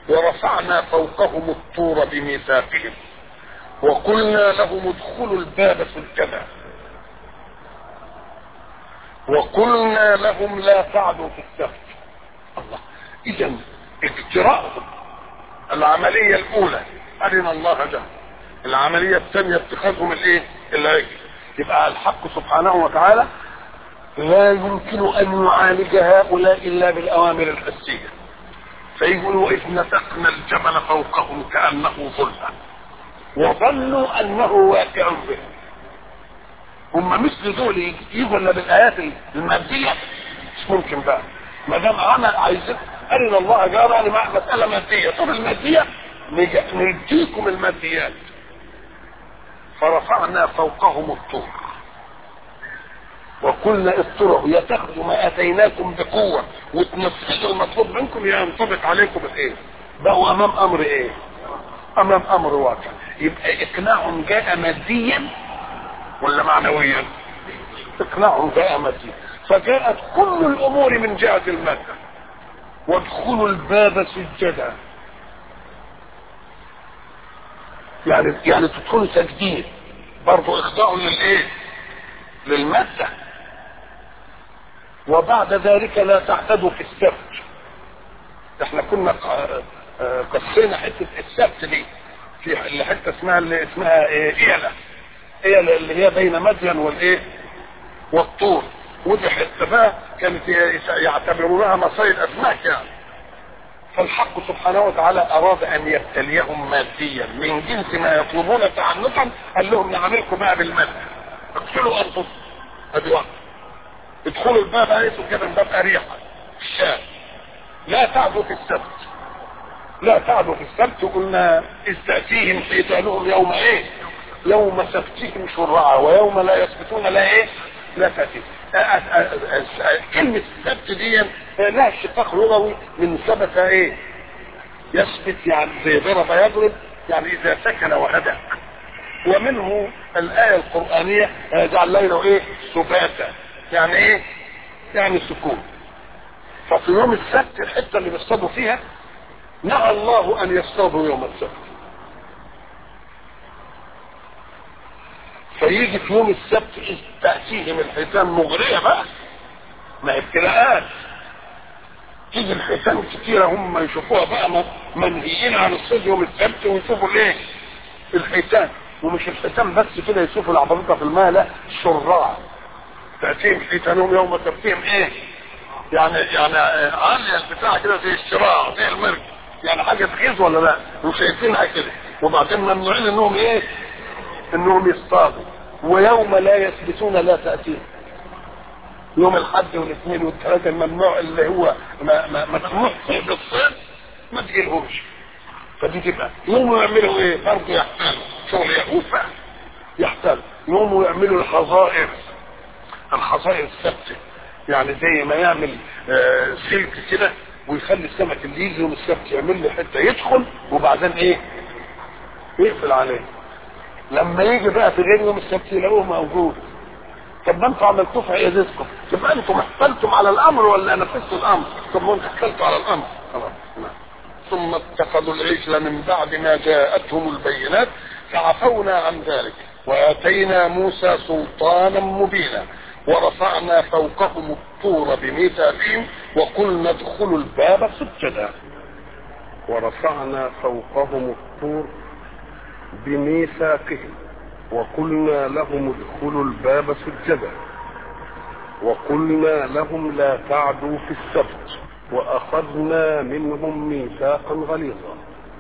ورفعنا فوقهم الطور بميثاقهم وقلنا لهم ادخلوا الباب سجدا وقلنا لهم لا تعدوا في السبت الله اذا اجتراءهم العملية الاولى ارنا الله جهل العملية الثانية اتخاذهم الايه العجل يبقى الحق سبحانه وتعالى لا يمكن ان يعالج هؤلاء الا بالاوامر الحسية فيقول واذ نتقنا الجبل فوقهم كانه ظلة وظنوا انه واقع بهم هم مثل دول يجوا الا بالايات الماديه مش ممكن بقى ما دام عمل عايزين ارنا الله جارا لمع مساله ماديه طب الماديه نديكم الماديات فرفعنا فوقهم الطور وقلنا اطرحوا يا تاخذوا ما اتيناكم بقوه وتنفذوا المطلوب منكم يا ينطبق عليكم الايه؟ بقوا امام امر ايه؟ امام امر واقع يبقى اقناع جاء ماديا ولا معنويا اقناع جاء ماديا فجاءت كل الامور من جهه الماده وادخلوا الباب سجدا يعني يعني تدخلوا ساجدين برضه اخضاع للايه للماده وبعد ذلك لا تعتدوا في السبت احنا كنا قصينا حته السبت دي في حته اسمها اللي اسمها ايه ايله ايله اللي هي بين مدين والايه والطور ودي حته بقى كانت يعتبرونها مصايد اسماك يعني فالحق سبحانه وتعالى اراد ان يبتليهم ماديا من جنس ما يطلبون تعنتا قال لهم نعملكم بقى بالمادة اقتلوا انفسكم ادي واحد ادخلوا الباب لقيتوا كده الباب اريحا الشام لا تعدوا في السبت لا تعدوا في السبت قلنا اذ تاتيهم حيتانهم يوم ايه يوم سبتهم شرعا ويوم لا يسبتون لا ايه لا تاتيهم كلمة السبت دي لها اشتقاق لغوي من ثبت ايه يثبت يعني زي ضرب يضرب يعني اذا سكن وهدأ ومنه الآية القرآنية جعل له ايه سباتا يعني ايه يعني سكون ففي يوم السبت الحتة اللي بيصطادوا فيها نهى الله ان يصطادوا يوم السبت فيجي في يوم السبت إذ تأتيهم الحيتان مغرية بقى ما ابتلاءات تيجي الحيتان كتيرة هم يشوفوها بقى منهيين عن الصيد يوم السبت ويشوفوا الايه الحيتان ومش الحيتان بس كده يشوفوا العبريطة في الماء لا الشراع تأتيهم حيتانهم يوم سبتهم ايه يعني يعني عالية البتاع كده زي الشراع زي المرج يعني حاجة تغيظ ولا لا وشايفينها كده وبعدين ممنوعين انهم ايه انهم يصطادوا ويوم لا يثبتون لا تأتيهم يوم الحد والاثنين والثلاثة الممنوع اللي هو مسموح فيه بالصيد ما تجيلهمش فدي تبقى يوم يعملوا ايه برضه يحتالوا شغل يقوفة يحتالوا يوم يعملوا الحظائر الحظائر الثابتة يعني زي ما يعمل آه سلك كده ويخلي السمك اللي يجي يوم السبت يعمل له حته يدخل وبعدين ايه يقفل عليه لما يجي بقى في غير يوم السبت يلاقوه موجود طب ما انتوا عملتوه في عيادتكم تبقى انتم احتلتم على الامر ولا نفذتوا الامر طب ما انتوا احتلتوا على الامر خلاص ثم اتخذوا العجل من بعد ما جاءتهم البينات فعفونا عن ذلك واتينا موسى سلطانا مبينا ورفعنا فوقهم الطور بميثاقهم وقلنا ادخلوا الباب سجدا ورفعنا فوقهم الطور بميثاقهم وقلنا لهم ادخلوا الباب سجدا وقلنا لهم لا تعدوا في السبت واخذنا منهم ميثاقا غليظا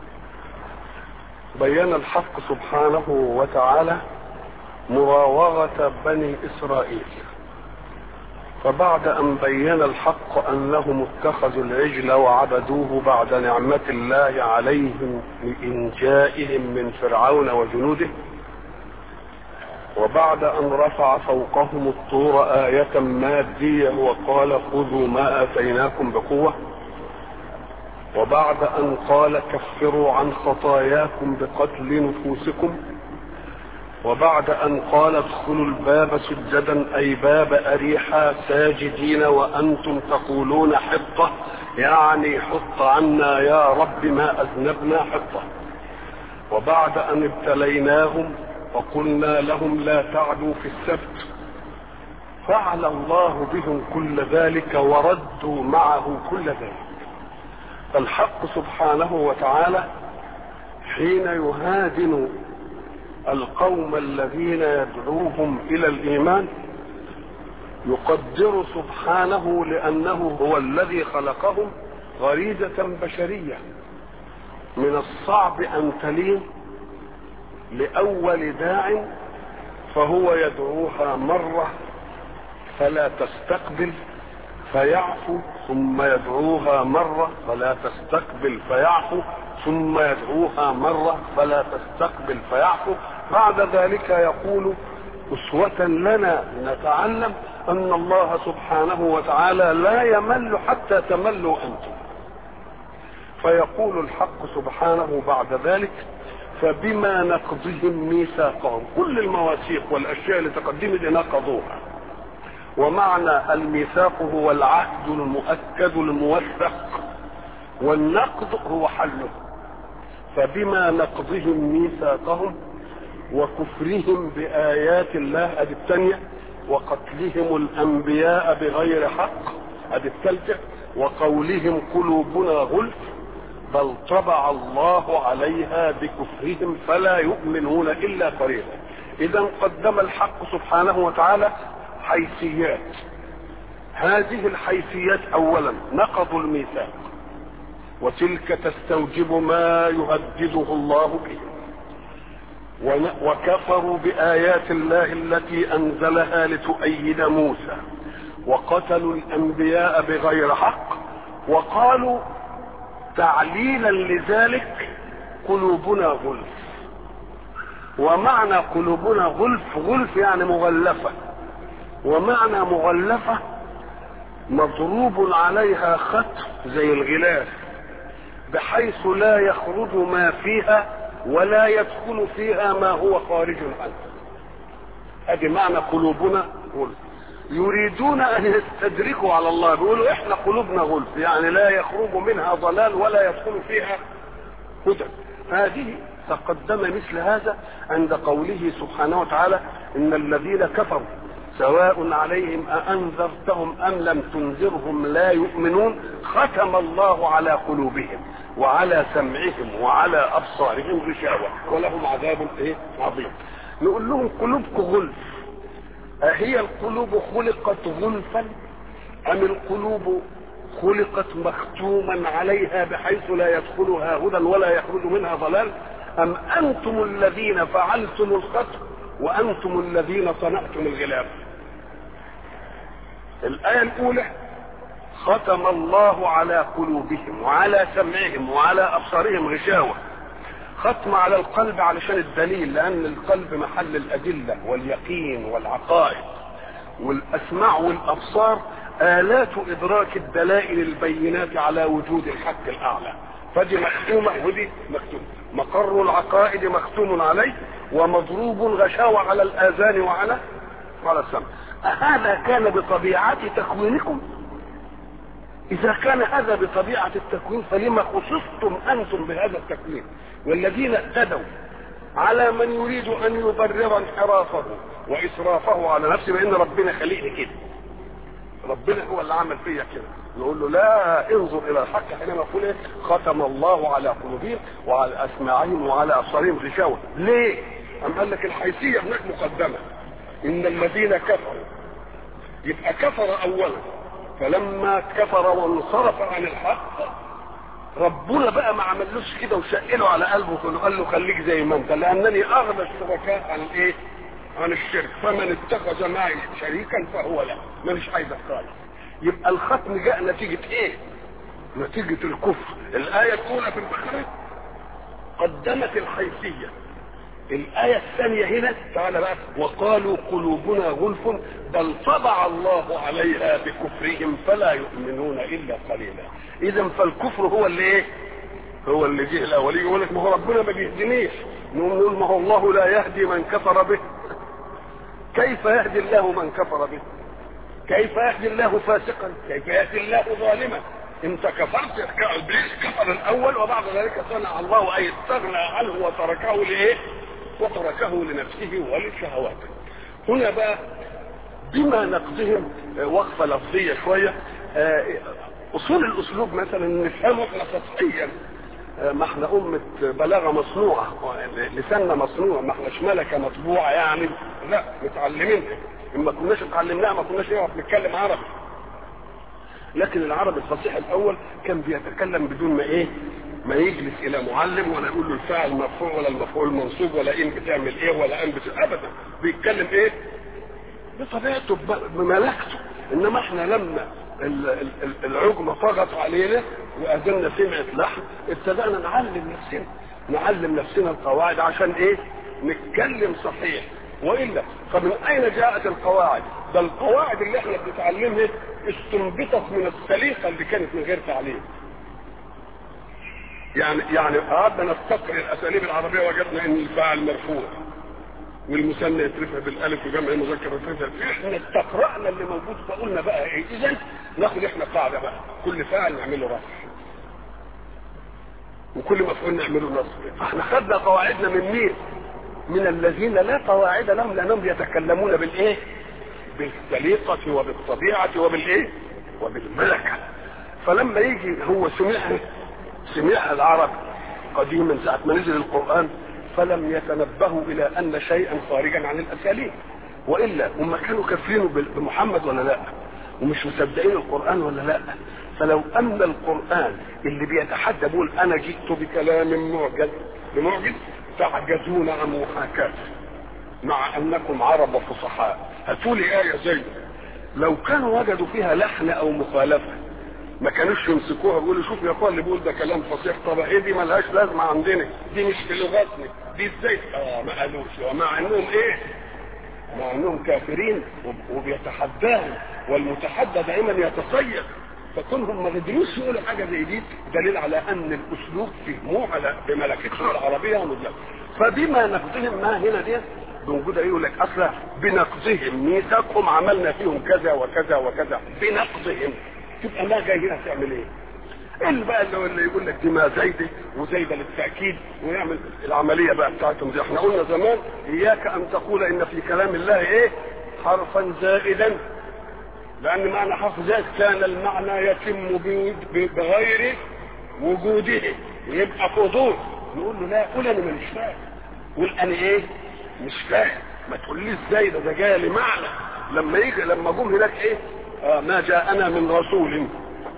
بين الحق سبحانه وتعالى مراوغه بني اسرائيل فبعد ان بين الحق انهم اتخذوا العجل وعبدوه بعد نعمه الله عليهم بانجائهم من فرعون وجنوده وبعد ان رفع فوقهم الطور ايه ماديه وقال خذوا ما اتيناكم بقوه وبعد ان قال كفروا عن خطاياكم بقتل نفوسكم وبعد ان قال ادخلوا الباب سجدا اي باب اريحا ساجدين وانتم تقولون حطه يعني حط عنا يا رب ما أذنبنا حطه وبعد أن ابتليناهم وقلنا لهم لا تعدوا في السبت فعل الله بهم كل ذلك وردوا معه كل ذلك الحق سبحانه وتعالى حين يهادن القوم الذين يدعوهم الى الايمان يقدر سبحانه لانه هو الذي خلقهم غريزه بشريه من الصعب ان تلين لاول داع فهو يدعوها مره فلا تستقبل فيعفو ثم يدعوها مرة فلا تستقبل فيعفو ثم يدعوها مرة فلا تستقبل فيعفو بعد ذلك يقول أسوة لنا نتعلم أن الله سبحانه وتعالى لا يمل حتى تملوا أنتم فيقول الحق سبحانه بعد ذلك فبما نقضهم ميثاقهم كل المواثيق والأشياء اللي تقدمت نقضوها ومعنى الميثاق هو العهد المؤكد الموثق والنقض هو حله فبما نقضهم ميثاقهم وكفرهم بآيات الله أدي الثانية وقتلهم الأنبياء بغير حق أدي الثالثة وقولهم قلوبنا غلف بل طبع الله عليها بكفرهم فلا يؤمنون إلا قليلا إذا قدم الحق سبحانه وتعالى حيثيات هذه الحيثيات اولا نقضوا الميثاق وتلك تستوجب ما يهدده الله به وكفروا بايات الله التي انزلها لتؤيد موسى وقتلوا الانبياء بغير حق وقالوا تعليلا لذلك قلوبنا غلف ومعنى قلوبنا غلف غلف يعني مغلفه ومعنى مغلفة مضروب عليها خط زي الغلاف بحيث لا يخرج ما فيها ولا يدخل فيها ما هو خارج عنه ادي معنى قلوبنا غلف يريدون ان يستدركوا على الله بيقولوا احنا قلوبنا غلف يعني لا يخرج منها ضلال ولا يدخل فيها هدى هذه تقدم مثل هذا عند قوله سبحانه وتعالى ان الذين كفروا سواء عليهم أأنذرتهم أم لم تنذرهم لا يؤمنون ختم الله على قلوبهم وعلى سمعهم وعلى أبصارهم غشاوة ولهم عذاب إيه عظيم نقول لهم قلوبكم غلف أهي القلوب خلقت غلفا أم القلوب خلقت مختوما عليها بحيث لا يدخلها هدى ولا يخرج منها ضلال أم أنتم الذين فعلتم الختم وأنتم الذين صنعتم الغلاف الآية الأولى ختم الله على قلوبهم وعلى سمعهم وعلى أبصارهم غشاوة ختم على القلب علشان الدليل لأن القلب محل الأدلة واليقين والعقائد والأسماع والأبصار آلات إدراك الدلائل البينات على وجود الحق الأعلى فدي مختومة ودي مختومة مقر العقائد مختوم عليه ومضروب غشاوة على الآذان وعلى وعلى السمع أهذا كان بطبيعة تكوينكم إذا كان هذا بطبيعة التكوين فلما خصصتم أنتم بهذا التكوين والذين اهتدوا على من يريد أن يبرر انحرافه وإسرافه على نفسه بأن ربنا خليقني كده ربنا هو اللي عمل فيا كده نقول له لا انظر الى الحق حينما يقول ايه ختم الله على قلوبهم وعلى اسماعهم وعلى ابصارهم غشاوه ليه؟ أم قال لك الحيثيه هناك مقدمه ان الذين كفروا يبقى كفر اولا فلما كفر وانصرف عن الحق ربنا بقى ما عملوش كده وشقله على قلبه قال له خليك زي ما انت لانني اغنى الشركاء عن الايه؟ عن الشرك فمن اتخذ معي شريكا فهو لا مانيش عايزك خالص يبقى الختم جاء نتيجة ايه نتيجة الكفر الآية الأولى في البقرة قدمت الحيثية الآية الثانية هنا تعالى بقى وقالوا قلوبنا غلف بل طبع الله عليها بكفرهم فلا يؤمنون إلا قليلا إذا فالكفر هو اللي إيه؟ هو اللي جه الأولي يقول لك ما هو ربنا ما بيهدنيش نقول ما هو الله لا يهدي من كفر به كيف يهدي الله من كفر به كيف يهدي الله فاسقا كيف يهدي الله ظالما انت كفرت ابليس كفر الاول وبعد ذلك صنع الله اي استغنى عنه وتركه لايه وتركه لنفسه ولشهواته هنا بقى بما نقضهم وقفه لفظيه شويه اصول الاسلوب مثلا نفهمه احنا سطحيا ما احنا أمة بلاغة مصنوعة لساننا مصنوع ما احناش ملكة مطبوعة يعني لا متعلمينها إن ما كناش اتعلمناها ما كناش نعرف نتكلم عربي لكن العربي الفصيح الأول كان بيتكلم بدون ما إيه ما يجلس إلى معلم ولا يقول له الفاعل مرفوع ولا المفعول منصوب ولا إن بتعمل إيه ولا أن بتعمل أبدا بيتكلم إيه بطبيعته بملكته إنما إحنا لما العجمه طغت علينا واذنا سمعت لحن ابتدانا نعلم نفسنا نعلم نفسنا القواعد عشان ايه نتكلم صحيح والا فمن اين جاءت القواعد ده القواعد اللي احنا بنتعلمها استنبطت من السليقه اللي كانت من غير تعليم يعني يعني قعدنا نستقر الاساليب العربيه وجدنا ان الفاعل مرفوع والمثنى يترفع بالالف وجمع المذكر يترفع احنا استقرانا اللي موجود فقلنا بقى ايه اذا ناخد احنا قاعده بقى كل فاعل نعمله رفع وكل مفعول نعمله نصب فاحنا خدنا قواعدنا من مين من الذين لا قواعد لهم لانهم يتكلمون بالايه بالسليقه وبالطبيعه وبالايه وبالملكه فلما يجي هو سمعها سمعها العرب قديما ساعه ما نزل القران فلم يتنبهوا الى ان شيئا خارجا عن الاساليب والا هم كانوا كافرين بمحمد ولا لا ومش مصدقين القران ولا لا فلو ان القران اللي بيتحدى بيقول انا جئت بكلام معجز بمعجز تعجزون عن محاكاته مع انكم عرب وفصحاء هاتوا لي ايه زي لو كانوا وجدوا فيها لحن او مخالفه ما كانوش يمسكوها ويقولوا شوف يا اخوان اللي بيقول ده كلام فصيح طب ايه دي ملهاش لازمه عندنا دي مش في لغتنا دي ازاي اه ما قالوش ومع انهم ايه مع انهم كافرين وبيتحداهم والمتحدى دائما يتصيد فكونهم ما قدروش يقولوا حاجه زي دي دليل على ان الاسلوب فهموه على بملكتهم العربيه ومدلل فبما نقضهم ما هنا دي موجوده يقول لك اصلا بنقضهم ميثاقهم عملنا فيهم كذا وكذا وكذا بنقضهم تبقى ما جاي هنا تعمل ايه؟ اللي بقى اللي, اللي يقول لك دي ما زايده وزايده للتاكيد ويعمل العمليه بقى بتاعتهم دي احنا قلنا زمان اياك ان تقول ان في كلام الله ايه؟ حرفا زائدا لان معنى حرف زائد كان المعنى يتم بغير وجوده يبقى فضول نقول له لا قول انا مش فاهم قول انا ايه؟ مش فاهم ما تقوليش ازاي ده ده جاي لمعنى لما يجي لما جم هناك ايه؟ آه ما جاءنا من رسول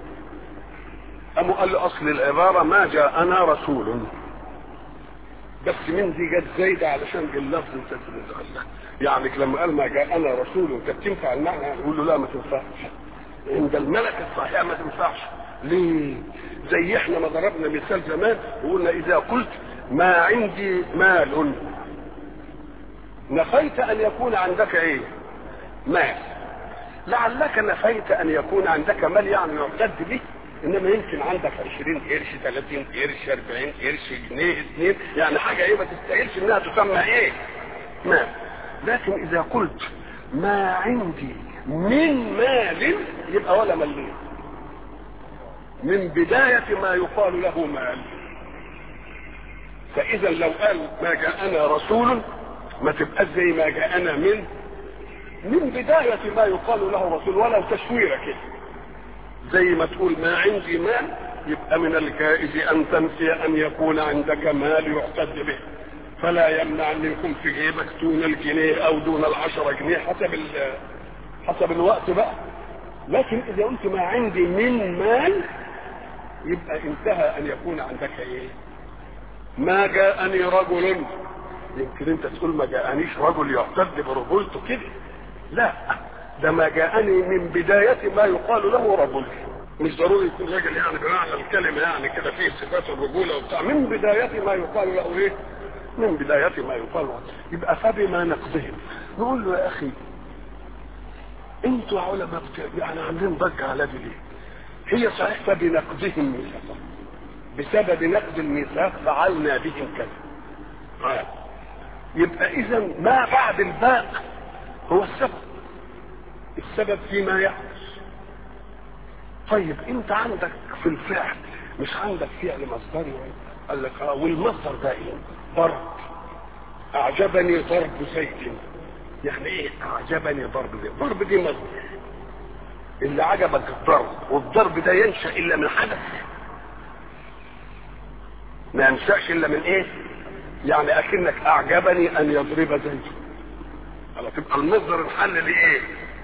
أم قال له أصل العبارة ما جاءنا رسول بس من دي جت زايدة علشان اللفظ انت يعني لما قال ما جاءنا رسول كانت تنفع المعنى يقول له لا ما تنفعش عند الملكة الصحيحة ما تنفعش ليه؟ زي احنا ما ضربنا مثال زمان وقلنا إذا قلت ما عندي مال نفيت أن يكون عندك إيه؟ مال لعلك نفيت ان يكون عندك مال يعني يعتد به انما يمكن عندك 20 قرش 30 قرش 40 قرش جنيه اثنين يعني حاجه ايه ما تستاهلش انها تسمى ايه؟ مال لكن اذا قلت ما عندي من مال يبقى ولا مليم من بداية ما يقال له مال فإذا لو قال ما جاءنا رسول ما تبقى زي ما جاءنا من من بداية ما يقال له رسول ولو تشويرة كده زي ما تقول ما عندي مال يبقى من الجائز أن تنسي أن يكون عندك مال يعتد به فلا يمنع أن يكون في جيبك دون الجنيه أو دون العشرة جنيه حسب حسب الوقت بقى لكن إذا قلت ما عندي من مال يبقى انتهى أن يكون عندك إيه؟ ما جاءني رجل يمكن أنت تقول ما جاءنيش رجل يعتد برجولته كده لا ده ما جاءني من بداية ما يقال له رجل مش ضروري يكون راجل يعني بمعنى الكلمة يعني كده فيه صفات الرجولة وبتاع من بداية ما يقال له ايه؟ من بداية ما يقال له يبقى فبما نقضهم نقول له يا أخي انتوا علماء يعني عاملين ضجة على دي ليه؟ هي صحيح فبنقضهم ميثاقا بسبب نقض الميثاق فعلنا بهم كذا آه. يبقى إذا ما بعد الباء هو السبب السبب فيما يحدث طيب انت عندك في الفعل مش عندك فعل مصدري قال لك اه والمصدر ده ايه ضرب اعجبني ضرب زيت يعني ايه اعجبني ضرب زيت ضرب دي مصدر اللي عجبك الضرب والضرب ده ينشا الا من حدث ما ينشاش الا من ايه يعني اكنك اعجبني ان يضرب زيت على تبقى المصدر انحل لايه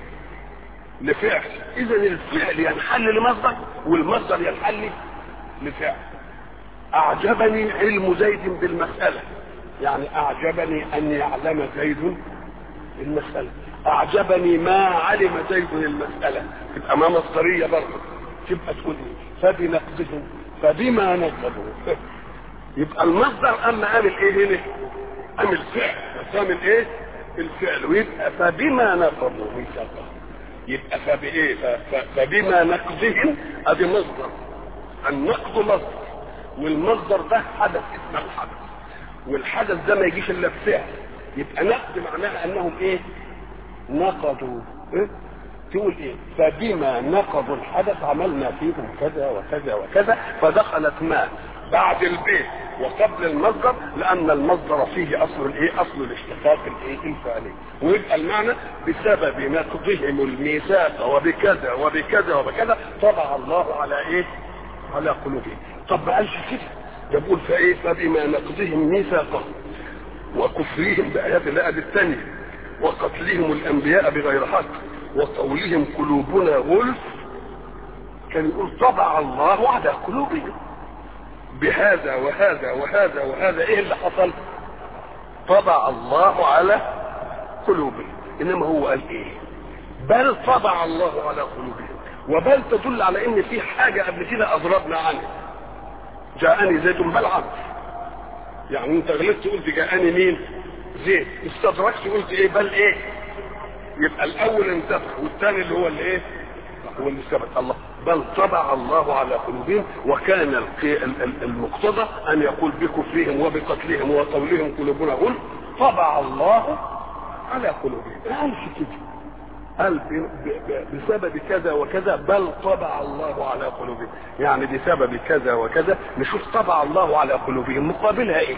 لفعل اذا الفعل ينحل لمصدر والمصدر ينحل لفعل اعجبني علم زيد بالمساله يعني اعجبني ان يعلم زيد المساله اعجبني ما علم زيد المساله تبقى ما مصدريه برضه تبقى تقول ايه فبنقدهم فبما نقضوا يبقى المصدر اما عامل ايه هنا عامل فعل عامل ايه الفعل ويبقى فبما نقضوا ميثاقهم يبقى فبايه فبما نقضهم ادي مصدر النقض مصدر والمصدر ده حدث اسمه الحدث والحدث ده ما يجيش الا بفعل يبقى نقض معناها انهم ايه نقضوا إيه؟ تقول ايه فبما نقضوا الحدث عملنا فيهم كذا وكذا وكذا فدخلت ما بعد البيت وقبل المصدر لان المصدر فيه اصل الايه اصل الاشتقاق الايه الفعلي ويبقى المعنى بسبب نقضهم الميثاق وبكذا وبكذا وبكذا طبع الله على ايه على قلوبهم طب ما قالش كده ده بيقول فايه فبما نقضهم ميثاقهم وكفرهم بايات الله الثانيه وقتلهم الانبياء بغير حق وقولهم قلوبنا غلف كان يقول طبع الله على قلوبهم بهذا وهذا وهذا وهذا ايه اللي حصل طبع الله على قلوبهم انما هو قال ايه بل طبع الله على قلوبهم وبل تدل على ان في حاجه قبل كده اضربنا عنها جاءني زيد بل عبد يعني انت غلطت قلت جاءني مين زيد استدركت قلت ايه بل ايه يبقى الاول انتفع والثاني اللي هو اللي ايه هو اللي ثبت الله بل طبع الله على قلوبهم وكان المقتضى ان يقول بكفرهم وبقتلهم وقولهم قلوبنا غل طبع الله على قلوبهم ما قالش كده قال بسبب كذا وكذا بل طبع الله على قلوبهم يعني بسبب كذا وكذا نشوف طبع الله على قلوبهم مقابلها ايه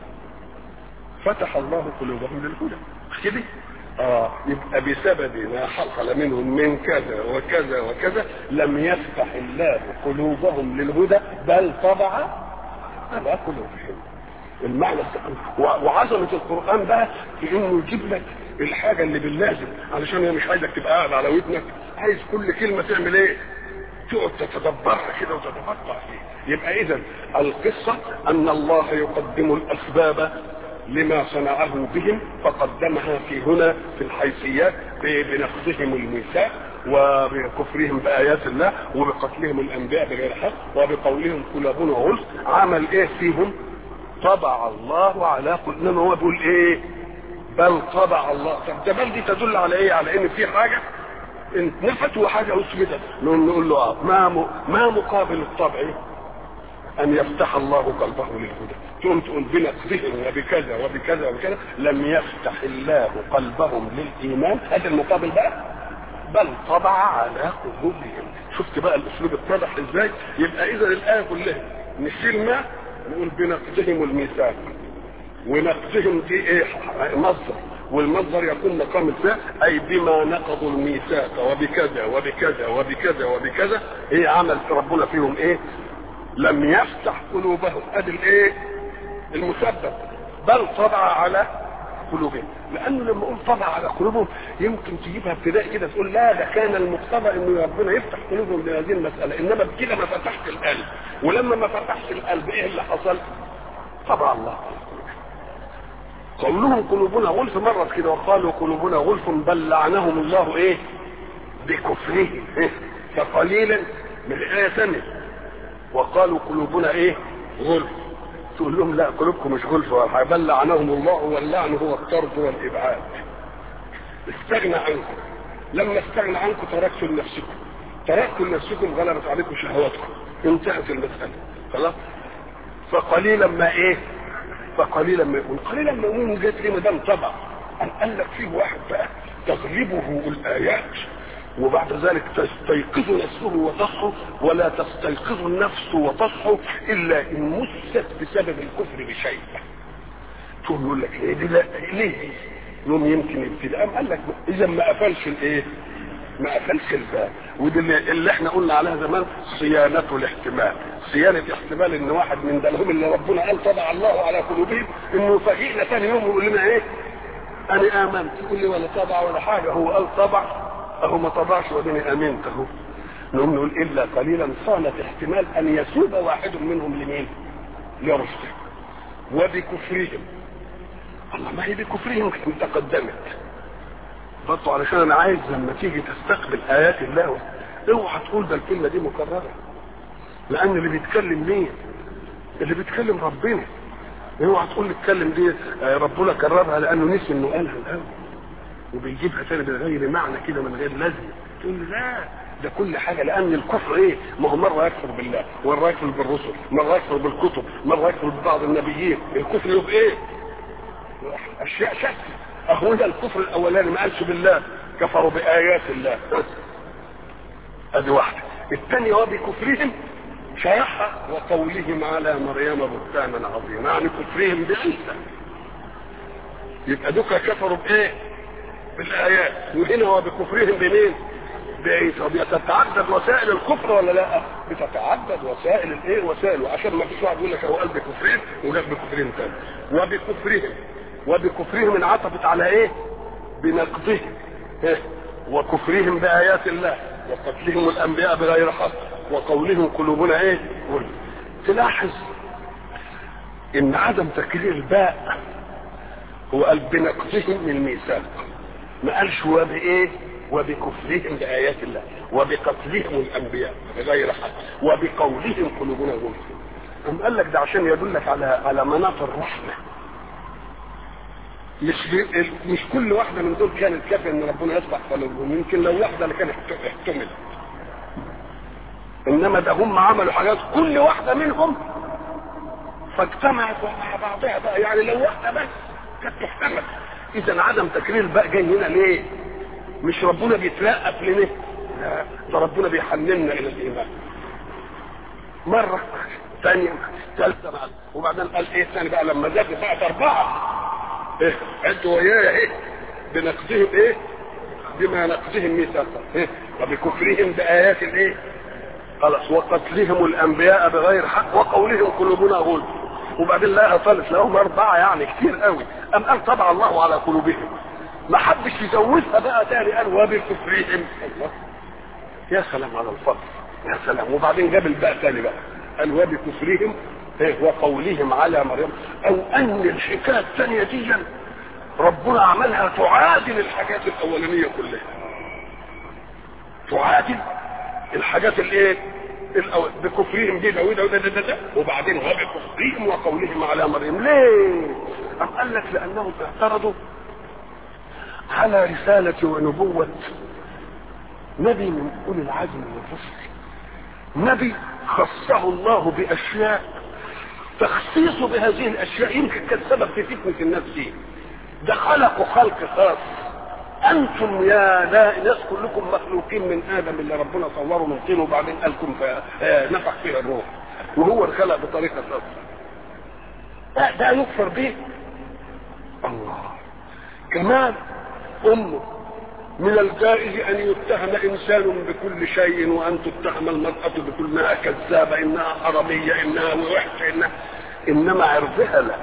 فتح الله قلوبهم للهدى مش كده اه يبقى بسبب ما حصل منهم من كذا وكذا وكذا لم يفتح الله قلوبهم للهدى بل طبع على قلوبهم المعنى وعظمة القرآن بقى في انه يجيب لك الحاجة اللي باللازم علشان هي مش عايزك تبقى قاعد على ودنك عايز كل كلمة تعمل ايه تقعد تتدبرها كده وتتفكر فيها يبقى اذا القصة ان الله يقدم الاسباب لما صنعه بهم فقدمها في هنا في الحيثيات بنقضهم الميثاق وبكفرهم بآيات الله وبقتلهم الأنبياء بغير حق وبقولهم قلوبنا غلف عمل إيه فيهم؟ طبع الله على قلوبنا هو بيقول إيه؟ بل طبع الله طب ده بل دي تدل على إيه؟ على إن في حاجة نفت وحاجة أثبتت نقول له آه ما ما مقابل الطبع ان يفتح الله قلبه للهدى تقوم تقول بنقضهم وبكذا وبكذا وبكذا لم يفتح الله قلبهم للايمان هذا المقابل بقى بل طبع على قلوبهم شفت بقى الاسلوب اتضح ازاي يبقى اذا الايه كلها نشيل ما نقول بنقضهم الميثاق ونقضهم دي ايه مصدر والمصدر يكون مقام الفعل اي بما نقضوا الميثاق وبكذا وبكذا وبكذا وبكذا ايه عمل ربنا فيهم ايه لم يفتح قلوبهم ادي الايه المسبب بل طبع على قلوبهم لانه لما اقول طبع على قلوبهم يمكن تجيبها ابتداء كده تقول لا ده كان المقتضى ان ربنا يفتح قلوبهم لهذه المساله انما بكده ما فتحش القلب ولما ما فتحش القلب ايه اللي حصل طبع الله قولهم قلوبنا غلف مرت كده وقالوا قلوبنا غلف بل لعنهم الله ايه بكفرهم إيه؟ فقليلا من الايه ثانيه وقالوا قلوبنا ايه غلف تقول لهم لا قلوبكم مش غلف ولا حاجه بل لعنهم الله واللعن هو الطرد والابعاد استغنى عنكم لما استغنى عنكم تركتوا لنفسكم تركتوا لنفسكم غلبت عليكم شهواتكم انتهت المساله خلاص فقليلا ما ايه فقليلا ما يقول قليلا ما يقول جت ليه ما دام طبع قال لك فيه واحد بقى تغلبه الايات وبعد ذلك تستيقظ نفسه وتصحو ولا تستيقظ النفس وتصحو الا ان مست بسبب الكفر بشيء تقول يقول لك ليه دي لا ليه دي يوم يمكن يبتدي قام قال لك اذا ما قفلش الايه ما قفلش الباب ودي اللي, اللي احنا قلنا عليها زمان صيانة الاحتمال صيانة احتمال ان واحد من دلهم اللي ربنا قال طبع الله على قلوبهم انه يفاجئنا ثاني يوم ويقول لنا ايه انا امنت تقول لي ولا طبع ولا حاجه هو قال طبع اهو ما طبعش واديني امنت اهو نقوم نقول الا قليلا صانت احتمال ان يسوب واحد منهم لمين؟ لرشده وبكفرهم الله ما هي بكفرهم كانت تقدمت برضه علشان انا عايز لما تيجي تستقبل ايات الله اوعى تقول ده الكلمه دي مكرره لان اللي بيتكلم مين؟ اللي بيتكلم ربنا اوعى تقول اتكلم دي ربنا كررها لانه نسي انه قالها الاول وبيجيبها تاني بغير معنى كده من غير لازمه تقول لي لا ده كل حاجه لان الكفر ايه؟ ما هو مره يكفر بالله، مره يكفر بالرسل، مره يكفر بالكتب، مره يكفر ببعض النبيين، الكفر له بايه؟ اشياء شتى اهو ده الكفر الاولاني ما قالش بالله كفروا بايات الله ادي واحده الثانيه وبكفرهم شرحها وقولهم على مريم بهتانا عظيما يعني كفرهم بعيسى يبقى دوكا كفروا بايه؟ بالايات وهنا وبكفرهم بمين؟ بعيسى بتتعدد وسائل الكفر ولا لا؟ بتتعدد وسائل الايه؟ وسائل وعشان ما فيش واحد يقول لك هو قال بكفرهم وجاب بكفرهم تاني وبكفرهم وبكفرهم انعطفت على ايه؟ بنقضهم إيه؟ وكفرهم بآيات الله وقتلهم الأنبياء بغير حق وقولهم قلوبنا ايه؟ قل تلاحظ ان عدم تكرير الباء هو قال بنقضهم الميثاق ما قالش وبايه؟ وبكفرهم بآيات الله وبقتلهم الأنبياء بغير حق وبقولهم قلوبنا غلف أم قال لك ده عشان يدلك على على مناط الرحمة مش بي... مش كل واحدة من دول كانت كافية ان ربنا يصبح قلوبهم يمكن لو واحدة اللي كانت احتملت انما ده هم عملوا حاجات كل واحدة منهم فاجتمعت مع بعضها بقى يعني لو واحدة بس كانت تحتمل اذا عدم تكرير الباء جاي هنا ليه؟ مش ربنا بيترقب لنا لا ده ربنا بيحننا الى الايمان مرة ثانية ثالثة بعد وبعدين قال ايه ثاني بقى لما زاد بقى اربعة ايه عدوا ويايا ايه بنقضهم ايه بما نقضهم ميثاقا ايه وبكفرهم بآيات الايه خلاص وقتلهم الانبياء بغير حق وقولهم قلوبنا غلف وبعدين لقاها ثالث لهم اربعه يعني كتير قوي ام قال طبع الله على قلوبهم ما حدش يزودها بقى تاني قال وبكفرهم الله يا سلام على الفضل يا سلام وبعدين جاب الباء تاني بقى قال وبكفرهم ايه وقولهم على مريم او ان الحكايه الثانيه دي ربنا عملها تعادل الحاجات الاولانيه كلها تعادل الحاجات الايه الأول بكفرهم دي ده ده ده ده وبعدين وبكفرهم وقولهم على مريم ليه؟ أم قال لك لأنهم اعترضوا على رسالة ونبوة نبي من أولي العزم من الرسل نبي خصه الله بأشياء تخصيصه بهذه الأشياء يمكن كان سبب في فتنة الناس دي ده خلقوا خلق خاص انتم يا ناس كلكم مخلوقين من ادم اللي ربنا صوره من طين وبعدين قالكم نفخ فيها الروح وهو الخلق بطريقه خاصه ده, ده يكفر به الله كمان امه من الجائز ان يتهم انسان بكل شيء وان تتهم المراه بكل كذابه انها حراميه انها وحشه انها انما عرضها لا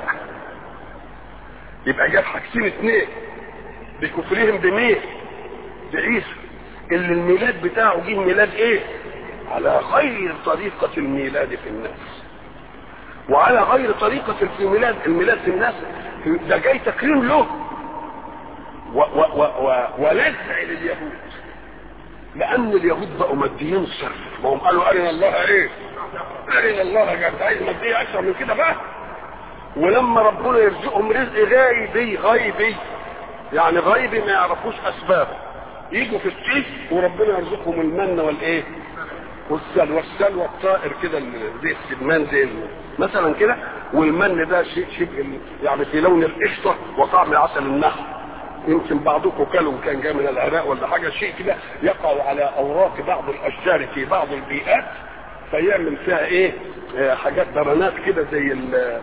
يبقى جاب حاجتين اثنين بكفرهم بمين بعيسى اللي الميلاد بتاعه جه ميلاد ايه على غير طريقة الميلاد في الناس وعلى غير طريقة في الميلاد الميلاد في الناس ده جاي تكريم له و و و و ولزع لليهود لأن اليهود بقوا ماديين صرف ما هم قالوا أرنا الله إيه؟ أرنا الله جد عايز مادية أكثر من كده بقى ولما ربنا يرزقهم رزق غايبي غايبي يعني غيبي ما يعرفوش اسبابه يجوا في الصيف وربنا يرزقهم المن والايه والسلوى السلوى الطائر كده زي السمان زي مثلا كده والمن ده شيء شبه يعني في لون القشطه وطعم عسل النحل يمكن بعضكم كلوا كان جاي من العراق ولا حاجه شيء كده يقع على اوراق بعض الاشجار في بعض البيئات فيعمل فيها ايه آه، حاجات درنات كده زي ال آه،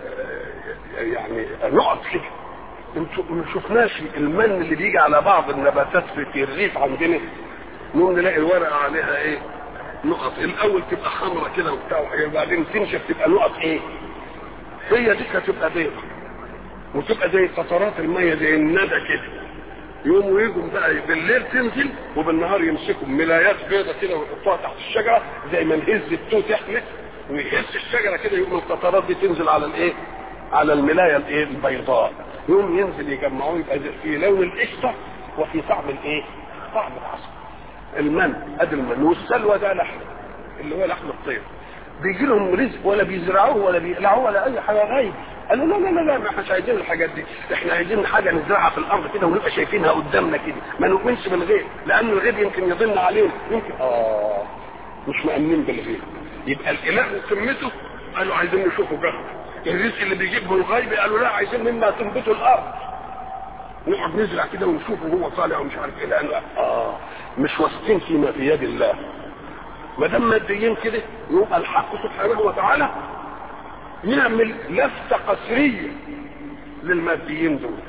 يعني نقط كده انتوا ما شفناش المن اللي بيجي على بعض النباتات في في الريف عندنا نقوم نلاقي الورقه عليها ايه نقط الاول تبقى حمراء كده وبتاع وبعدين تنشف تبقى نقط ايه هي دي هتبقى بيضة وتبقى زي قطرات الميه زي الندى كده يقوموا يجوا بقى بالليل تنزل وبالنهار يمسكوا ملايات بيضة كده ويحطوها تحت الشجرة زي ما نهز التوت يحمل ويهز الشجرة كده يقوم القطرات دي تنزل على الايه؟ على الملاية الايه؟ البيضاء يقوم ينزل يجمعوه يبقى زي- في لون القشطة وفي طعم الايه؟ طعم العسل المن ادي المن والسلوى ده لحم اللي هو لحم الطير بيجي لهم رزق ولا بيزرعوه ولا بيقلعوه ولا اي حاجه غايب قالوا لا لا لا لا ما احنا عايزين الحاجات دي احنا عايزين حاجه نزرعها في الارض كده ونبقى شايفينها قدامنا كده ما نؤمنش بالغيب لان الغيب يمكن يضن علينا يمكن اه مش مؤمنين بالغيب يبقى الاله وقمته قالوا عايزين نشوفه جهر الرزق اللي بيجيبه الغيب قالوا لا عايزين مما تنبته الارض نقعد نزرع كده ونشوفه هو طالع ومش عارف ايه لان اه مش واثقين فيما في يد الله ما دام ماديين كده يبقى الحق سبحانه وتعالى يعمل لفته قسريه للماديين دول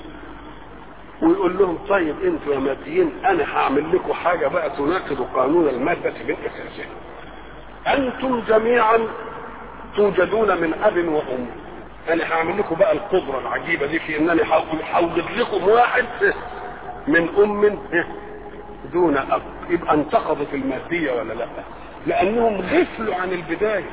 ويقول لهم طيب انتوا يا ماديين انا هعمل لكم حاجه بقى تناقض قانون الماده بالاساسيه انتم جميعا توجدون من اب وام انا هعمل لكم بقى القدره العجيبه دي في انني هوجد لكم واحد من ام دون اب يبقى انتقضت الماديه ولا لا لانهم غفلوا عن البدايه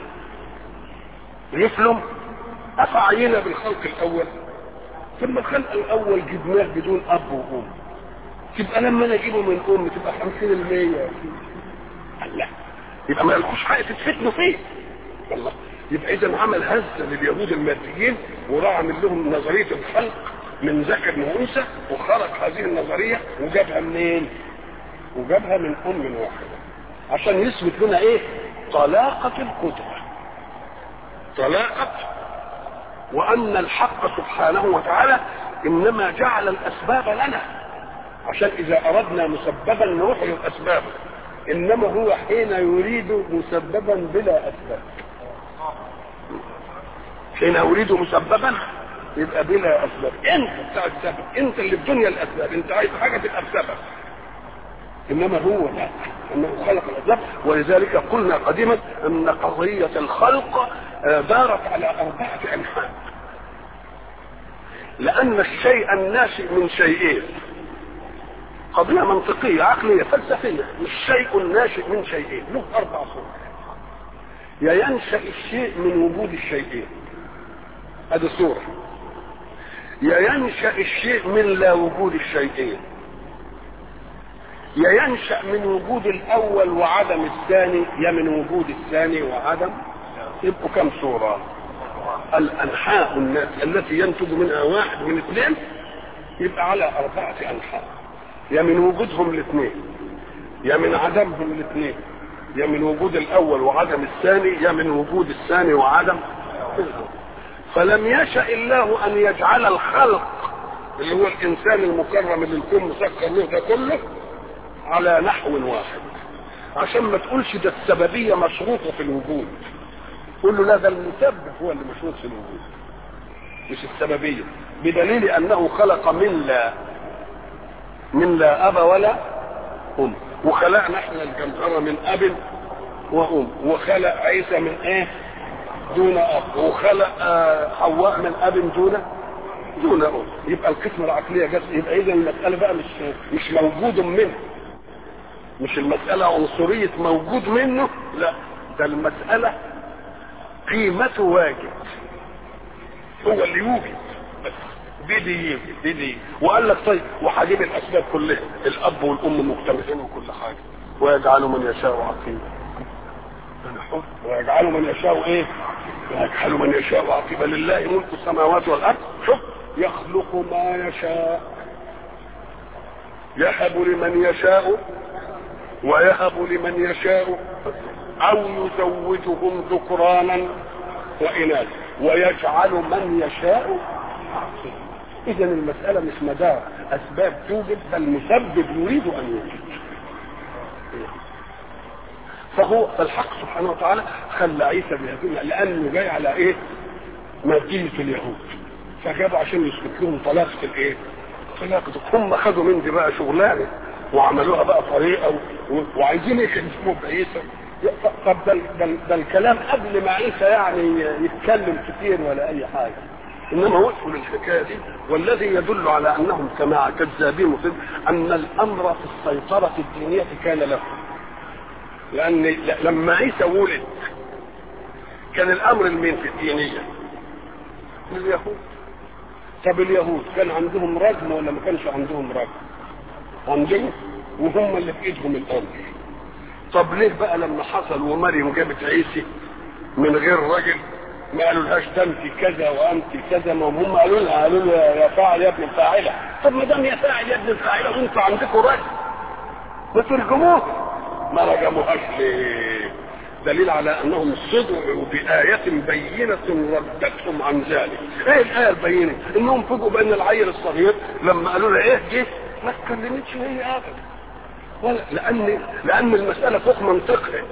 غفلوا افعينا بالخلق الاول ثم الخلق الاول جبناه بدون اب وام تبقى لما انا اجيبه من ام تبقى 50% لا يبقى ما لكوش حق تتفتنوا فيه والله يبقى اذا عمل هزه لليهود الماديين وراح عامل لهم نظريه الخلق من ذكر وانثى وخلق هذه النظريه وجابها منين؟ وجابها من ام واحده عشان يثبت لنا ايه؟ طلاقه القدره طلاقه وان الحق سبحانه وتعالى انما جعل الاسباب لنا عشان اذا اردنا مسببا نروح للاسباب انما هو حين يريد مسببا بلا اسباب حين يريد مسببا يبقى بلا اسباب انت بتاع السبب انت اللي في دنيا الاسباب انت عايز حاجه تبقى بسبب انما هو لا انه خلق الاسباب ولذلك قلنا قديما ان قضيه الخلق دارت على اربعه انحاء لان الشيء الناشئ من شيئين قضية منطقية عقلية فلسفية الشيء الناشئ من شيئين له أربع صور يا ينشأ الشيء من وجود الشيئين هذه صورة يا ينشأ الشيء من لا وجود الشيئين يا ينشأ من وجود الأول وعدم الثاني يا من وجود الثاني وعدم يبقوا كم صورة الأنحاء الناس التي ينتج منها واحد من اثنين يبقى على أربعة أنحاء يا من وجودهم الاثنين يا من عدمهم الاثنين يا من وجود الاول وعدم الثاني يا من وجود الثاني وعدم فلم يشأ الله ان يجعل الخلق اللي هو الانسان المكرم اللي الكون مسكر له ده كله على نحو واحد عشان ما تقولش ده السببية مشروطة في الوجود قول له لا ده المسبب هو اللي مشروط في الوجود مش السببية بدليل انه خلق من لا من لا اب ولا ام وخلقنا احنا الجمهره من اب وام وخلق عيسى من ايه دون اب وخلق آه حواء من اب دون دون ام يبقى القسمه العقليه جت يبقى اذا المساله بقى مش مش موجود منه مش المساله عنصريه موجود منه لا ده المساله قيمته واجب هو اللي يوجد بس دي دي دي دي وقال لك طيب وهجيب الاسباب كلها الاب والام مجتمعين وكل حاجه ويجعل من يشاء عقيما ويجعل من يشاء ايه ويجعل من يشاء عقيما لله ملك السماوات والارض شوف يخلق ما يشاء يهب لمن يشاء ويهب لمن يشاء او يزوجهم ذكرانا واناثا ويجعل من يشاء اذا المساله مش مدار اسباب توجد بل مسبب يريد ان يوجد فهو فالحق سبحانه وتعالى خلى عيسى بن لانه جاي على ايه؟ ماديه اليهود فجابوا عشان يثبت لهم طلاقه الايه؟ طلاقه هم خدوا من دي بقى شغلانه وعملوها بقى طريقه و... وعايزين يكذبوا بعيسى طب ده, ده, ده الكلام قبل ما عيسى يعني يتكلم كتير ولا اي حاجه انما وقفوا للحكايه دي والذي يدل على انهم كما كذابين مصيب ان الامر في السيطره الدينيه كان لهم لان لما عيسى ولد كان الامر لمين في الدينيه؟ لليهود طب اليهود كان عندهم رجم ولا ما كانش عندهم رجم؟ عندهم وهم اللي في ايدهم الامر طب ليه بقى لما حصل ومريم جابت عيسى من غير رجل ما قالوا لهاش ده انت كذا وانت كذا ما هم قالوا لها قالوا لها يا فاعل يا ابن الفاعله طب ما دام يا فاعل يا ابن الفاعله وانتوا عندكم رجل ما ترجموه ما رجموهاش ليه دليل على انهم صدعوا بآية بينة ردتهم عن ذلك. ايه الآية البينة؟ انهم فوجئوا بان العيل الصغير لما قالوا له ايه جه ما اتكلمتش هي ابدا. ولا لان لان المسألة فوق منطقها.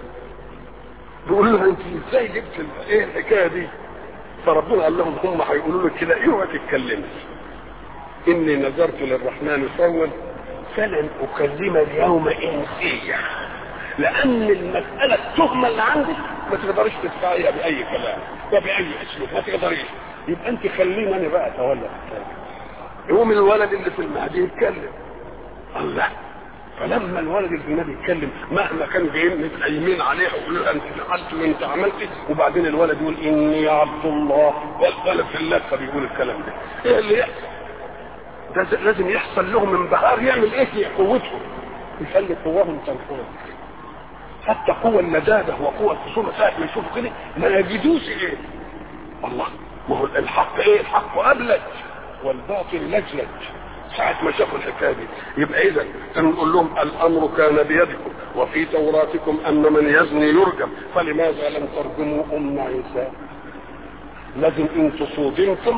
بيقولوا لها انت ازاي جبت ايه الحكاية دي؟ فربنا قال لهم هم هيقولوا لك كده اوعى تتكلمي. اني نذرت للرحمن صوما فلن اكلم اليوم انسيا. لان المساله التهمه اللي عندك ما تقدريش تدفعيها باي كلام وباي اسلوب ما تقدريش يبقى انت خليني انا بقى اتولى يقوم الولد اللي في المهدي يتكلم الله فلما الولد اللي في المهدي يتكلم مهما كانوا جايين متقيمين عليه ويقولوا انت فعلت وانت عملت وبعدين الولد يقول اني عبد الله والولد في اللفه بيقول الكلام ده ايه اللي يحصل؟ ده لازم يحصل لهم انبهار يعمل ايه قوتهم يخلي قواهم تنفرد حتى قوة الندادة وقوة الخصومة ساعة ما يشوفوا كده ما يجدوش ايه الله ما هو الحق ايه الحق ابلج والباطل لجلج ساعة ما شافوا الحكاية دي يبقى اذا نقول لهم الامر كان بيدكم وفي توراتكم ان من يزني يرجم فلماذا لم ترجموا ام عيسى لازم ان تصودمتم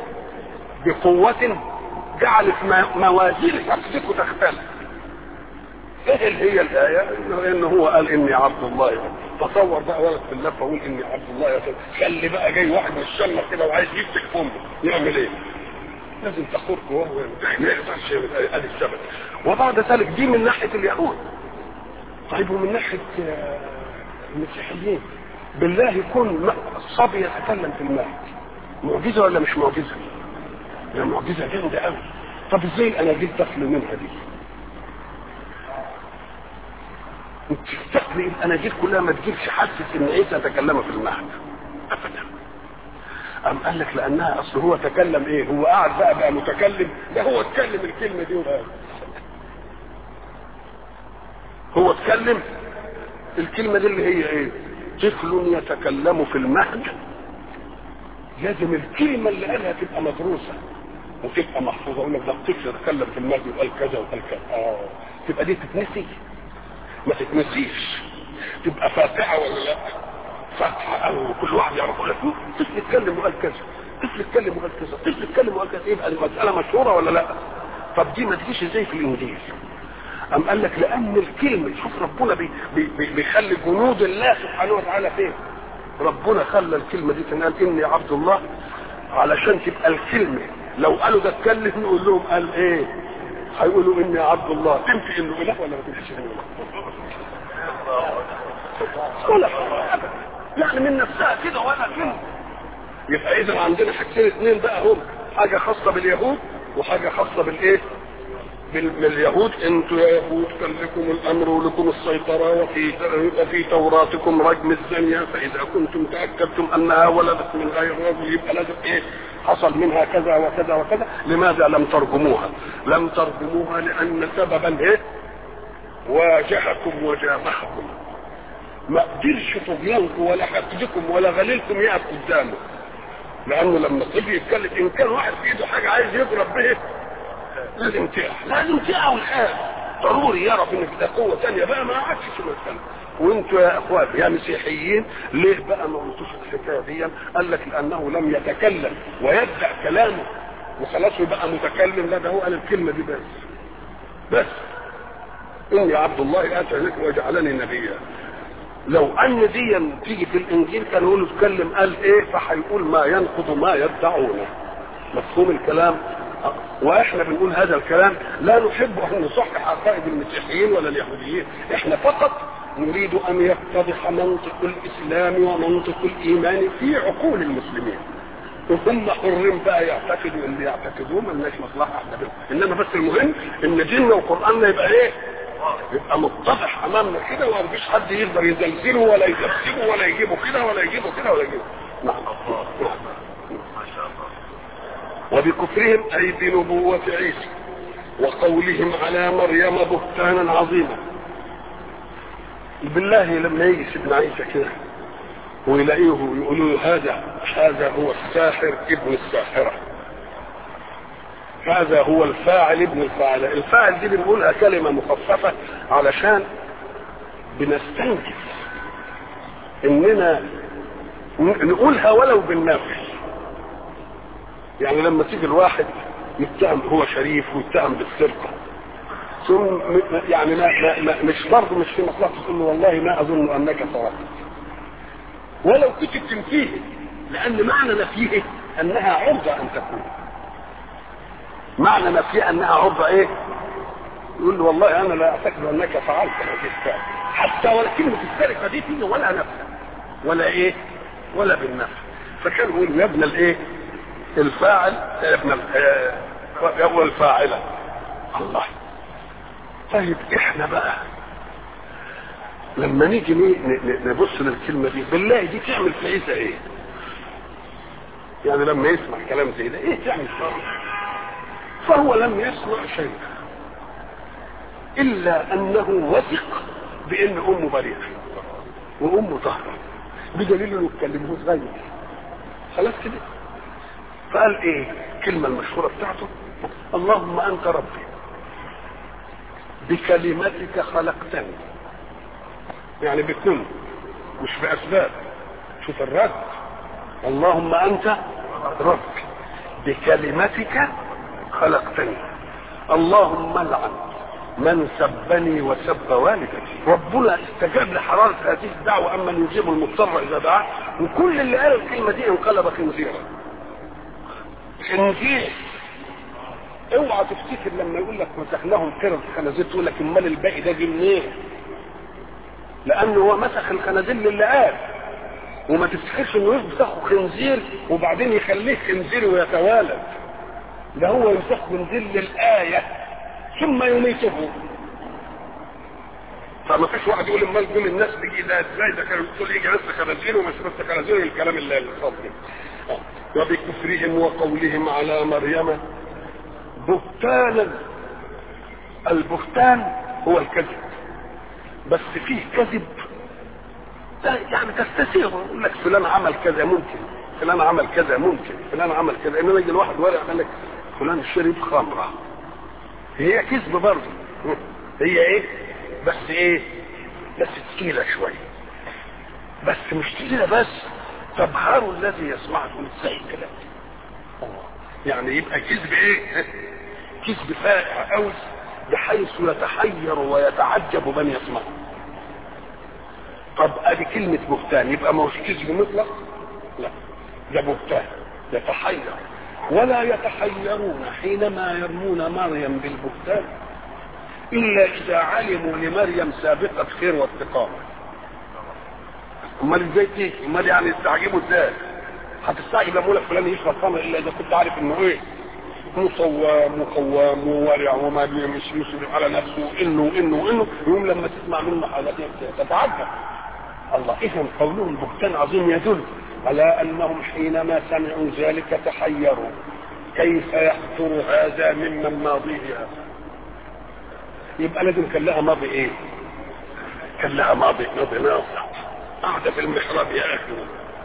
بقوة جعلت موازين حقكم تختلف ايه اللي هي الايه انه إن هو قال اني عبد الله تصور بقى ولد في اللفه ويقول اني عبد الله يا خلي بقى جاي واحد من الشمه كده وعايز يمسك امه يعمل ايه؟ لازم تخرج وهو ما يقدرش ادي السبب وبعد ذلك دي من ناحيه اليهود طيب ومن ناحيه المسيحيين بالله يكون صبي يتكلم في المهد معجزه ولا مش معجزه؟ يا معجزه جامده قوي طب ازاي الاناجيل تخلو منها دي؟ تستقبل الاناجيل كلها ما تجيبش حاسس ان عيسى تكلم في المهد ابدا أم قال لك لأنها أصل هو تكلم إيه؟ هو قاعد بقى بقى متكلم ده هو اتكلم الكلمة دي وقال هو اتكلم الكلمة دي اللي هي إيه؟ طفل يتكلم في المهد لازم الكلمة اللي قالها تبقى مدروسة وتبقى محفوظة أقول لك ده الطفل يتكلم في المهد وقال كذا وقال كذا آه تبقى دي تتنسي ما تتنسيش تبقى فاتحة ولا لا فاتحة أو كل واحد يعرف يقول لك طفل يتكلم وقال كذا طفل يتكلم وقال كذا طفل يتكلم وقال كذا يبقى المسألة مشهورة ولا لا طب دي ما تجيش ازاي في الانجيل أم قال لك لأن الكلمة شوف ربنا بي بي بيخلي جنود الله سبحانه وتعالى فين ربنا خلى الكلمة دي تنقال إني عبد الله علشان تبقى الكلمة لو قالوا ده اتكلم نقول لهم قال ايه هيقولوا اني عبد الله تنفي انه اله ولا ما تنفيش انه اله ولا يعني من نفسها كده ولا كده يبقى اذا عندنا حاجتين اثنين بقى هم حاجه خاصه باليهود وحاجه خاصه بالايه باليهود انتوا يا يهود كان لكم الامر ولكم السيطره وفي وفي توراتكم رجم الزانيه فاذا كنتم تاكدتم انها ولدت من غير رجل يبقى لازم ايه حصل منها كذا وكذا وكذا لماذا لم ترجموها لم ترجموها لان سببا ايه واجهكم وجامحكم ما قدرش طغيانكم ولا حقدكم ولا غليلكم يقف قدامه لانه لما الطفل يتكلم ان كان واحد في ايده حاجه عايز يضرب به لازم تقع لازم تقع الان ضروري يعرف ان ده قوه ثانيه بقى ما عادش مثلا وانتوا يا اخوان يا مسيحيين ليه بقى ما قلتوش الحكايه دي؟ قال لك لانه لم يتكلم ويبدا كلامه وخلاص يبقى متكلم لا ده هو قال الكلمه دي بس بس اني عبد الله اتى اليك وجعلني نبيا لو ان دي تيجي في الانجيل كان يقول اتكلم قال ايه فهيقول ما ينقض ما يدعونه مفهوم الكلام واحنا بنقول هذا الكلام لا نحب ان نصحح عقائد المسيحيين ولا اليهوديين احنا فقط نريد ان يتضح منطق الاسلام ومنطق الايمان في عقول المسلمين وهم حرين بقى يعتقدوا اللي يعتقدوه ملناش مصلحه احنا بهم انما بس المهم ان ديننا وقراننا يبقى ايه؟ يبقى متضح امامنا كده وما فيش حد يقدر يزلزله ولا يكذبه ولا يجيبه كده ولا يجيبه كده ولا يجيبه نعم ما شاء الله وبكفرهم اي بنبوة عيسى وقولهم على مريم بهتانا عظيما بالله لما يجي سيدنا عيسى كده ويلاقيه يقولوا له هذا هذا هو الساحر ابن الساحرة هذا هو الفاعل ابن الفاعل الفاعل دي بنقولها كلمة مخففة علشان بنستنكف اننا نقولها ولو بالنفي يعني لما تيجي الواحد يتهم هو شريف ويتهم بالسرقه ثم يعني ما, ما, ما مش برضه مش في مصلحته تقول له والله ما اظن انك سرقت ولو كنت تنفيه لان معنى نفيه انها عرضه ان تكون معنى نفيه انها عرضه ايه يقول له والله انا لا اعتقد انك فعلت هذه الفعل حتى ولا كلمه السرقه دي تيجي ولا نفسها ولا ايه ولا بالنفس فكان يقول يا ابن الايه الفاعل ابن هو الفاعلة الله طيب احنا بقى لما نيجي نبص للكلمة دي بالله دي تعمل في عيسى ايه يعني لما يسمع كلام زي ده ايه تعمل فيه فهو لم يسمع شيء الا انه وثق بان امه بريئه وامه طاهره بدليل انه اتكلمه صغير خلاص كده فقال ايه الكلمه المشهوره بتاعته اللهم انت ربي بكلمتك خلقتني يعني بكل مش باسباب شوف الرد اللهم انت ربي بكلمتك خلقتني اللهم لعن من سبني وسب والدتي ربنا استجاب لحرارة هذه الدعوة أما يجيب المضطر إذا دعاه وكل اللي قال الكلمة دي انقلب خنزيرا خنزير اوعى تفتكر لما يقول لك مسخناهم قرد خنازير تقول لك امال الباقي ده جه منين؟ لانه هو مسخ الخنازير للي قال وما تفتكرش انه يمسخه خنزير وبعدين يخليه خنزير ويتوالد ده هو يمسخ خنزير للايه ثم يميته فما فيش واحد يقول امال دول الناس بيجي ده ازاي ده كانوا بتقول يجي بس خنازير ومش بس خنازير الكلام اللي الخاص وبكفرهم وقولهم على مريم بهتانا البهتان هو الكذب بس فيه كذب يعني تستسيغ يقول لك فلان عمل كذا ممكن فلان عمل كذا ممكن فلان عمل كذا انما يجي الواحد ورق قال لك فلان شرب خمره هي كذب برضه هي ايه بس ايه بس تقيله شويه بس مش تقيله بس تبهر الذي يسمعه يقول ازاي كده يعني يبقى كذب ايه كذب فائع قوي بحيث يتحير ويتعجب من يسمعه طب ادي كلمة بهتان يبقى ما هوش كذب مطلق لا ده بهتان يتحير ولا يتحيرون حينما يرمون مريم بالبهتان الا اذا علموا لمريم سابقة خير واستقامة امال ازاي تيجي امال يعني يستعجبوا ازاي هتستعجب لما لك فلان يشرب خمر الا اذا كنت عارف انه ايه مصوم وقوام وورع وما مش يصبر على نفسه انه وانه وانه يوم لما تسمع منه حاجات تتعجب الله اذا قولهم بهتان عظيم يدل على انهم حينما سمعوا ذلك تحيروا كيف يحضر هذا ممن ماضيه هذا يبقى لازم كان لها ماضي ايه كان لها ماضي ماضي ناصع قاعده في المحراب يا اخي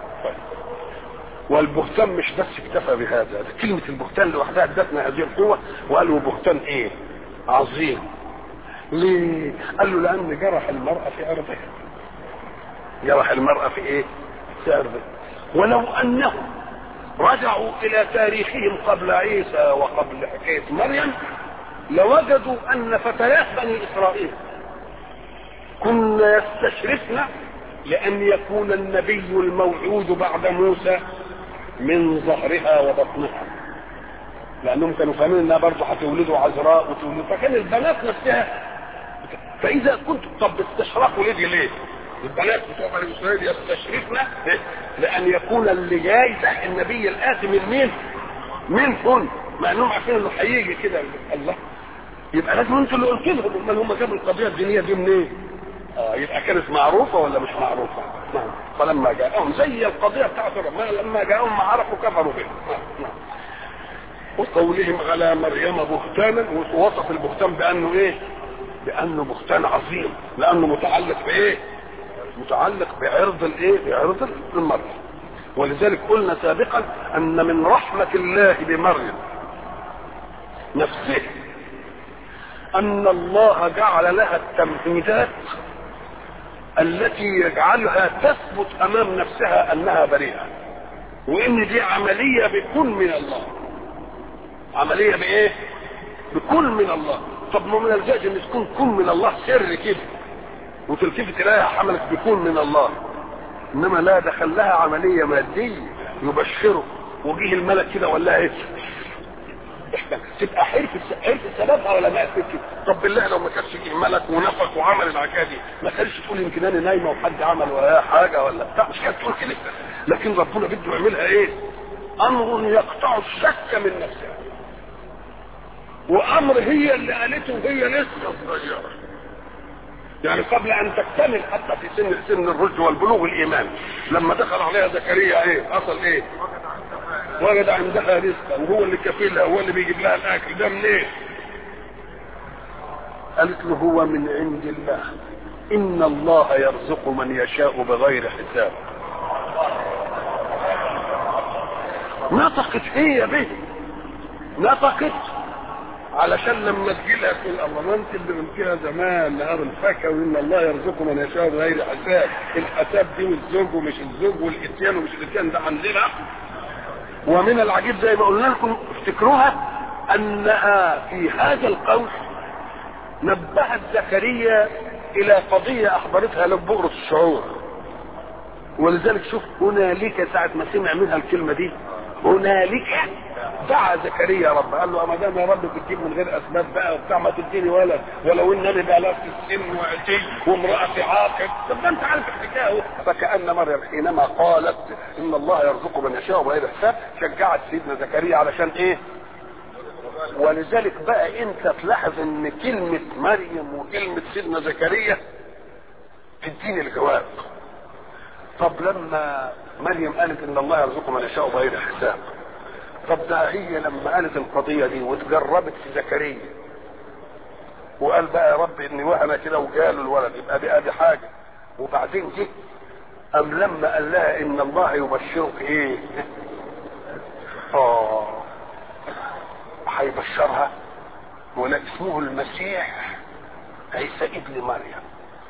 والبهتان مش بس اكتفى بهذا ده كلمة البهتان لوحدها ادتنا هذه القوة وقالوا بهتان ايه عظيم ليه قال له لان جرح المرأة في ارضها جرح المرأة في ايه في ارضها ولو انهم رجعوا الى تاريخهم قبل عيسى وقبل حكايه مريم لوجدوا ان فتيات بني اسرائيل كن يستشرفن لان يكون النبي الموعود بعد موسى من ظهرها وبطنها لانهم كانوا فاهمين انها برضه هتولدوا عذراء وتولدوا فكان البنات نفسها فاذا كنت طب استشرقوا ليه ليه؟ البنات بتوع بني اسرائيل يستشرفن لان يكون اللي جاي ده النبي الاتي من مين؟ منهن مع انهم عارفين انه هيجي كده الله يبقى لازم انتوا اللي قلت لهم امال هم جابوا القضيه الدينيه دي منين؟ إيه؟ اه يبقى كانت معروفه ولا مش معروفه؟ نعم فلما جاءهم زي القضيه بتاعت ربنا لما جاءهم ما عرفوا كفروا به نعم نعم وقولهم على مريم بهتانا ووصف البهتان بانه ايه؟ بانه بهتان عظيم لانه متعلق بايه؟ متعلق بعرض الايه؟ بعرض المرأة ولذلك قلنا سابقا ان من رحمة الله بمريم نفسه ان الله جعل لها التمهيدات التي يجعلها تثبت امام نفسها انها بريئة وان دي عملية بكل من الله عملية بايه بكل من الله طب ما من الجائز ان تكون كن من الله سر كده وتلتفت اليها حملت بكون من الله انما لا دخل لها عمليه ماديه يبشره وجيه الملك كده ولا ايه تبقى حرف حرف سببها ولا ما عرفتش طب بالله لو ما كانش جه ملك ونفخ وعمل الحكايه دي ما كانش تقول يمكن انا نايمه وحد عمل ولا حاجه ولا بتاع مش كانت تقول كده لكن ربنا بده يعملها ايه؟ امر يقطع الشك من نفسها وامر هي اللي قالته وهي لسه صغيره يعني قبل ان تكتمل حتى في سن سن الرشد والبلوغ الايمان لما دخل عليها زكريا ايه حصل ايه وجد عندها رزقا وهو اللي كفيلها هو اللي بيجيب لها الاكل ده منين إيه؟ قالت له هو من عند الله ان الله يرزق من يشاء بغير حساب نطقت هي به نطقت علشان لما تجيلها تقول الله ما انت اللي قلتيها زمان نهار الفكا وان الله يرزق من يشاء بغير حساب الحساب دي والزوج ومش الزوج والاتيان ومش الاتيان ده عندنا ومن العجيب زي ما قلنا لكم افتكروها انها في هذا القول نبهت زكريا الى قضيه احضرتها له بؤرة الشعور ولذلك شوف هنالك ساعة ما سمع منها الكلمة دي هنالك دعا زكريا رب قال له ما دام يا رب بتجيب من غير اسباب بقى وبتاع ما تديني ولد ولو ان انا بلغت السن وعتي وامراتي عاقل طب انت عارف الحكايه فكان مريم حينما قالت ان الله يرزق من يشاء بغير حساب شجعت سيدنا زكريا علشان ايه؟ ولذلك بقى انت تلاحظ ان كلمه مريم وكلمه سيدنا زكريا تديني الجواب طب لما مريم قالت ان الله يرزق من يشاء بغير حساب طب ده هي لما قالت القضيه دي وتجربت في زكريا وقال بقى يا رب اني وهنا كده وجاله الولد يبقى دي ادي حاجه وبعدين جه ام لما قال لها ان الله يبشرك ايه اه هيبشرها ولا اسمه المسيح عيسى ابن مريم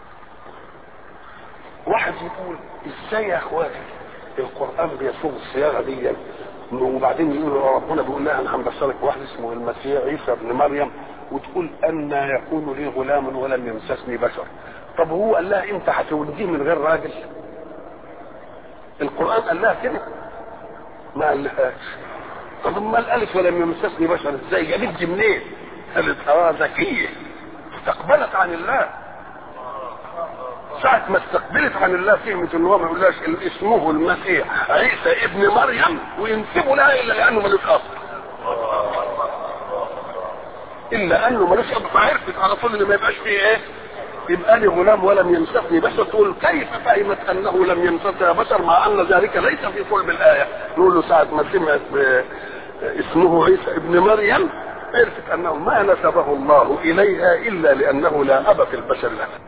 واحد يقول ازاي يا اخواتي القران بيصوغ الصياغه دي وبعدين يقول ربنا بيقول لها انا هنبشرك واحد اسمه المسيح عيسى ابن مريم وتقول ان يكون لي غلام ولم يمسسني بشر طب هو قال لها انت هتولديه من غير راجل القران قال لها كده ما قالهاش طب ما الالف ولم يمسسني بشر ازاي جابت دي منين قالت اه ذكيه استقبلت عن الله ساعة ما استقبلت عن الله فهمت ان هو ما يقولهاش اسمه المسيح عيسى ابن مريم وينسبوا لها الا لانه ملوش اصل الا انه ملوش اصل فعرفت على طول ان ما يبقاش فيه ايه يبقى لي غلام ولم يمسسني بشر تقول كيف فهمت انه لم يمسسها بشر مع ان ذلك ليس في صلب الايه نقول له ساعة ما سمعت اسمه عيسى ابن مريم عرفت انه ما نسبه الله اليها الا لانه لا اب في البشر له